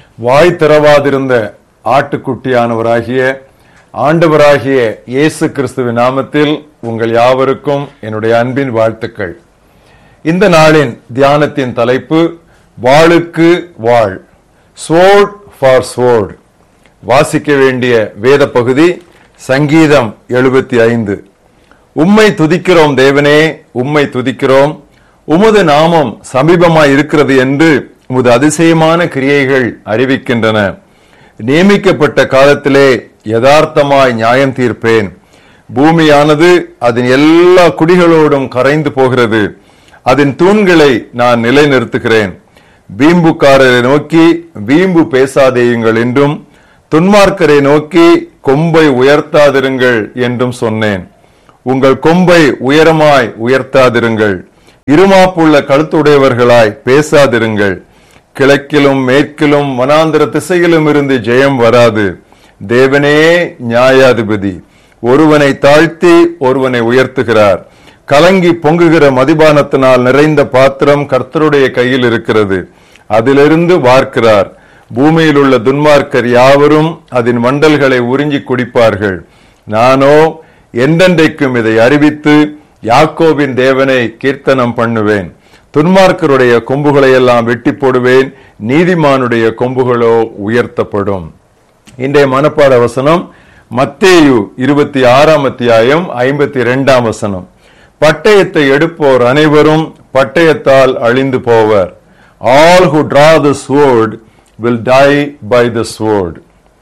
வாய் திறவாதிருந்த ஆட்டுக்குட்டியானவராகிய ஆண்டவராகிய இயேசு கிறிஸ்துவின் நாமத்தில் உங்கள் யாவருக்கும் என்னுடைய அன்பின் வாழ்த்துக்கள் இந்த நாளின் தியானத்தின் தலைப்பு வாளுக்கு வாழ் ஸ்வோர்ட் ஃபார் ஸ்வோர்ட் வாசிக்க வேண்டிய வேத பகுதி சங்கீதம் எழுபத்தி ஐந்து உம்மை துதிக்கிறோம் தேவனே உம்மை துதிக்கிறோம் உமது நாமம் சமீபமாய் இருக்கிறது என்று உமது அதிசயமான கிரியைகள் அறிவிக்கின்றன நியமிக்கப்பட்ட காலத்திலே யதார்த்தமாய் நியாயம் தீர்ப்பேன் பூமியானது அதன் எல்லா குடிகளோடும் கரைந்து போகிறது அதன் தூண்களை நான் நிலைநிறுத்துகிறேன் வீம்புக்காரரை நோக்கி வீம்பு பேசாதேயுங்கள் என்றும் துன்மார்க்கரை நோக்கி கொம்பை உயர்த்தாதிருங்கள் என்றும் சொன்னேன் உங்கள் கொம்பை உயரமாய் உயர்த்தாதிருங்கள் இருமாப்புள்ள கழுத்துடையவர்களாய் பேசாதிருங்கள் கிழக்கிலும் மேற்கிலும் வனாந்திர திசையிலும் இருந்து ஜெயம் வராது தேவனே நியாயாதிபதி ஒருவனை தாழ்த்தி ஒருவனை உயர்த்துகிறார் கலங்கி பொங்குகிற மதிபானத்தினால் நிறைந்த பாத்திரம் கர்த்தருடைய கையில் இருக்கிறது அதிலிருந்து வார்க்கிறார் பூமியில் உள்ள துன்மார்க்கர் யாவரும் அதன் மண்டல்களை உறிஞ்சி குடிப்பார்கள் நானோ என்றென்றைக்கும் இதை அறிவித்து யாக்கோபின் தேவனை கீர்த்தனம் பண்ணுவேன் துன்மார்க்கருடைய கொம்புகளை எல்லாம் வெட்டி போடுவேன் நீதிமானுடைய கொம்புகளோ உயர்த்தப்படும் இன்றைய மனப்பாட வசனம் மத்தேயு இருபத்தி ஆறாம் அத்தியாயம் ஐம்பத்தி இரண்டாம் வசனம் பட்டயத்தை எடுப்போர் அனைவரும் பட்டயத்தால் அழிந்து போவர் all who draw the sword will die by the sword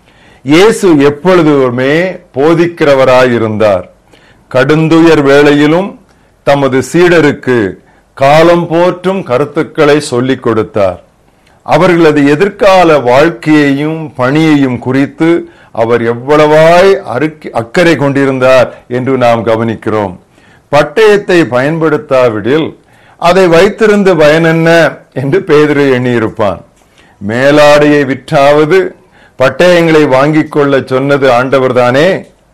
இயேசு எப்பொழுதுமே போதிக்கிறவராயிருந்தார் கடுந்துயர் வேளையிலும் தமது சீடருக்கு காலம் போற்றும் கருத்துக்களை சொல்லிக் கொடுத்தார் அவர்களது எதிர்கால வாழ்க்கையையும் பணியையும் குறித்து அவர் எவ்வளவாய் அருக்கி- அக்கறை கொண்டிருந்தார் என்று நாம் கவனிக்கிறோம் பட்டயத்தை பயன்படுத்தாவிடில் அதை வைத்திருந்து பயனென்ன என்று பேதுரு எண்ணியிருப்பான் மேலாடையை விற்றாவது பட்டயங்களை வாங்கிக் கொள்ள சொன்னது ஆண்டவர்தானே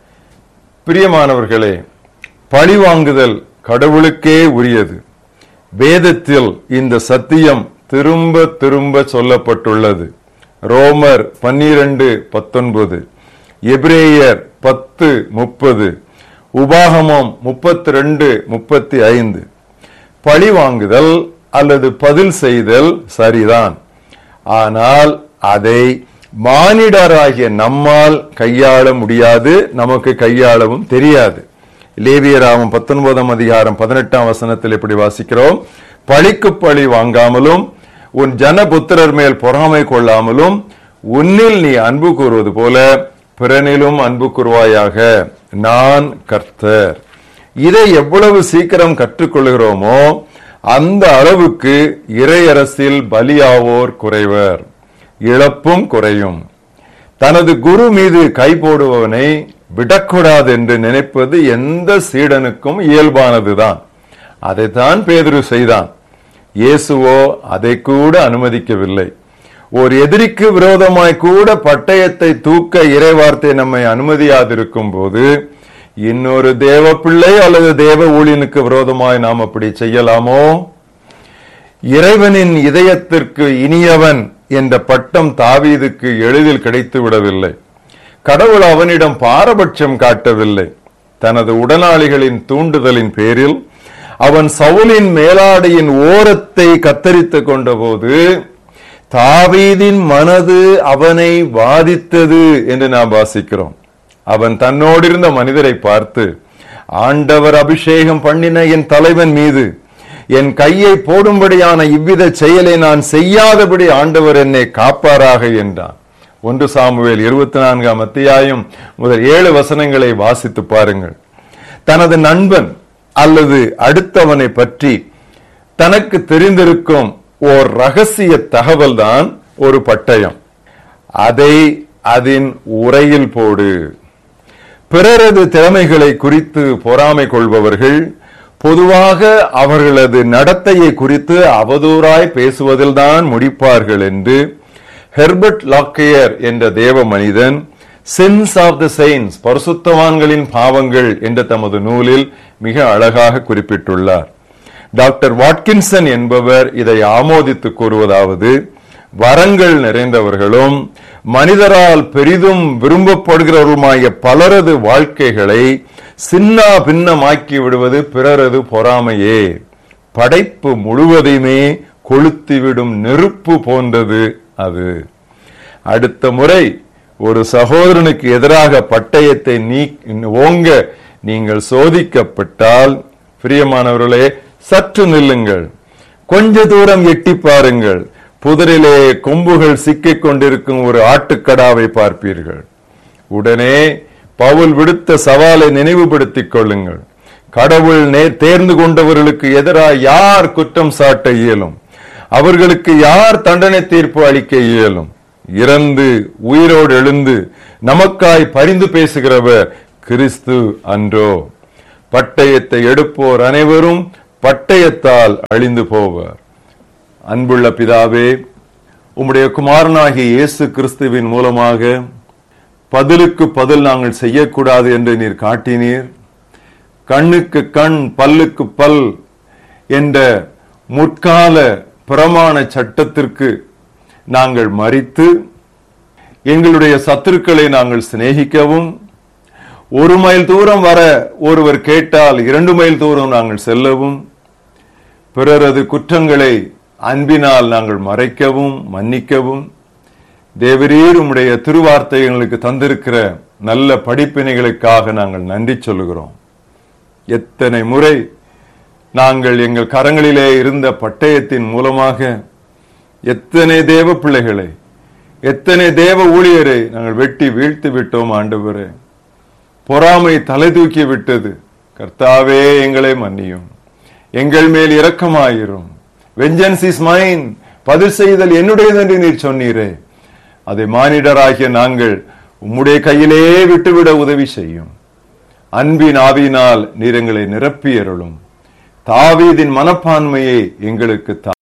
பிரியமானவர்களே பழி வாங்குதல் கடவுளுக்கே உரியது வேதத்தில் இந்த சத்தியம் திரும்ப திரும்ப சொல்லப்பட்டுள்ளது ரோமர் பன்னிரண்டு பத்தொன்பது எபிரேயர் பத்து முப்பது உபாகமம் முப்பத்தி ரெண்டு முப்பத்தி ஐந்து பழி வாங்குதல் அல்லது பதில் செய்தல் சரிதான் ஆனால் அதை மானிடராகிய நம்மால் கையாள முடியாது நமக்கு கையாளவும் தெரியாது லேவியராமம் பத்தொன்பதாம் அதிகாரம் பதினெட்டாம் வசனத்தில் இப்படி வாசிக்கிறோம் பழிக்கு பழி வாங்காமலும் உன் ஜனபுத்திரர் மேல் பொறாமை கொள்ளாமலும் உன்னில் நீ அன்பு கூறுவது போல பிறனிலும் அன்பு கூறுவாயாக நான் கர்த்தர் இதை எவ்வளவு சீக்கிரம் கற்றுக்கொள்கிறோமோ அந்த அளவுக்கு இறையரசில் பலியாவோர் குறைவர் இழப்பும் குறையும் தனது குரு மீது கை போடுபவனை விடக்கூடாது என்று நினைப்பது எந்த சீடனுக்கும் இயல்பானதுதான் அதைத்தான் பேதுரு செய்தான் இயேசுவோ அதை கூட அனுமதிக்கவில்லை ஒரு எதிரிக்கு விரோதமாய் கூட பட்டயத்தை தூக்க இறைவார்த்தை நம்மை அனுமதியாதிருக்கும் போது இன்னொரு தேவ பிள்ளை அல்லது தேவ ஊழியனுக்கு விரோதமாய் நாம் அப்படி செய்யலாமோ இறைவனின் இதயத்திற்கு இனியவன் என்ற பட்டம் தாவீதுக்கு எளிதில் கிடைத்து விடவில்லை கடவுள் அவனிடம் பாரபட்சம் காட்டவில்லை தனது உடனாளிகளின் தூண்டுதலின் பேரில் அவன் சவுலின் மேலாடையின் ஓரத்தை கத்தரித்துக் கொண்டபோது தாவீதின் மனது அவனை வாதித்தது என்று நாம் வாசிக்கிறோம் அவன் தன்னோடு இருந்த மனிதரை பார்த்து ஆண்டவர் அபிஷேகம் பண்ணின என் தலைவன் மீது என் கையை போடும்படியான இவ்வித செயலை நான் செய்யாதபடி ஆண்டவர் என்னை காப்பாராக என்றான் ஒன்று சாமுவேல் இருபத்தி நான்காம் அத்தியாயம் முதல் ஏழு வசனங்களை வாசித்து பாருங்கள் தனது நண்பன் அல்லது அடுத்தவனை பற்றி தனக்கு தெரிந்திருக்கும் ஓர் ரகசிய தகவல் தான் ஒரு பட்டயம் அதை அதன் உரையில் போடு பிறரது திறமைகளை குறித்து பொறாமை கொள்பவர்கள் பொதுவாக அவர்களது நடத்தையை குறித்து அவதூறாய் பேசுவதில்தான் முடிப்பார்கள் என்று ஹெர்பர்ட் லாக்கையர் என்ற தேவ மனிதன் சின்ஸ் ஆஃப் த செயின்ஸ் பரிசுத்தவான்களின் பாவங்கள் என்ற தமது நூலில் மிக அழகாக குறிப்பிட்டுள்ளார் டாக்டர் வாட்கின்சன் என்பவர் இதை ஆமோதித்து கூறுவதாவது வரங்கள் நிறைந்தவர்களும் மனிதரால் பெரிதும் விரும்பப்படுகிறவர்களுமாய பலரது வாழ்க்கைகளை சின்னா பின்னமாக்கி விடுவது பிறரது பொறாமையே படைப்பு முழுவதையுமே கொளுத்திவிடும் நெருப்பு போன்றது அது அடுத்த முறை ஒரு சகோதரனுக்கு எதிராக பட்டயத்தை நீ ஓங்க நீங்கள் சோதிக்கப்பட்டால் பிரியமானவர்களே சற்று நில்லுங்கள் கொஞ்ச தூரம் எட்டி பாருங்கள் புதரிலே கொம்புகள் சிக்கிக் கொண்டிருக்கும் ஒரு ஆட்டுக்கடாவை பார்ப்பீர்கள் உடனே பவுல் விடுத்த சவாலை நினைவுபடுத்திக் கொள்ளுங்கள் கடவுள் நே- தேர்ந்து கொண்டவர்களுக்கு எதிராக யார் குற்றம் சாட்ட இயலும் அவர்களுக்கு யார் தண்டனை தீர்ப்பு அளிக்க இயலும் இறந்து உயிரோடு எழுந்து நமக்காய் பரிந்து பேசுகிறவர் கிறிஸ்து அன்றோ பட்டயத்தை எடுப்போர் அனைவரும் பட்டயத்தால் அழிந்து போவர் அன்புள்ள பிதாவே உம்முடைய குமாரனாகிய இயேசு கிறிஸ்துவின் மூலமாக பதிலுக்கு பதில் நாங்கள் செய்யக்கூடாது என்று நீர் காட்டினீர் கண்ணுக்கு கண் பல்லுக்கு பல் என்ற முற்கால பிரமாண சட்டத்திற்கு நாங்கள் மறித்து எங்களுடைய சத்துருக்களை நாங்கள் சிநேகிக்கவும் ஒரு மைல் தூரம் வர ஒருவர் கேட்டால் இரண்டு மைல் தூரம் நாங்கள் செல்லவும் பிறரது குற்றங்களை அன்பினால் நாங்கள் மறைக்கவும் மன்னிக்கவும் தேவரீர் உம்முடைய திருவார்த்தை எங்களுக்கு தந்திருக்கிற நல்ல படிப்பினைகளுக்காக நாங்கள் நன்றி சொல்லுகிறோம் எத்தனை முறை நாங்கள் எங்கள் கரங்களிலே இருந்த பட்டயத்தின் மூலமாக எத்தனை தேவ பிள்ளைகளை எத்தனை தேவ ஊழியரை நாங்கள் வெட்டி வீழ்த்தி விட்டோம் ஆண்டவரே பொறாமை தலை தூக்கி விட்டது கர்த்தாவே எங்களை மன்னியும் எங்கள் மேல் இரக்கமாயிரும் வெஞ்சன்ஸ் இஸ் மைன் பதில் செய்தல் என்னுடையது என்று நீர் சொன்னீரே அதை மானிடராகிய நாங்கள் உம்முடைய கையிலே விட்டுவிட உதவி செய்யும் அன்பின் ஆவியினால் நீர் எங்களை நிரப்பியருளும் தாவீதின் மனப்பான்மையை எங்களுக்கு தா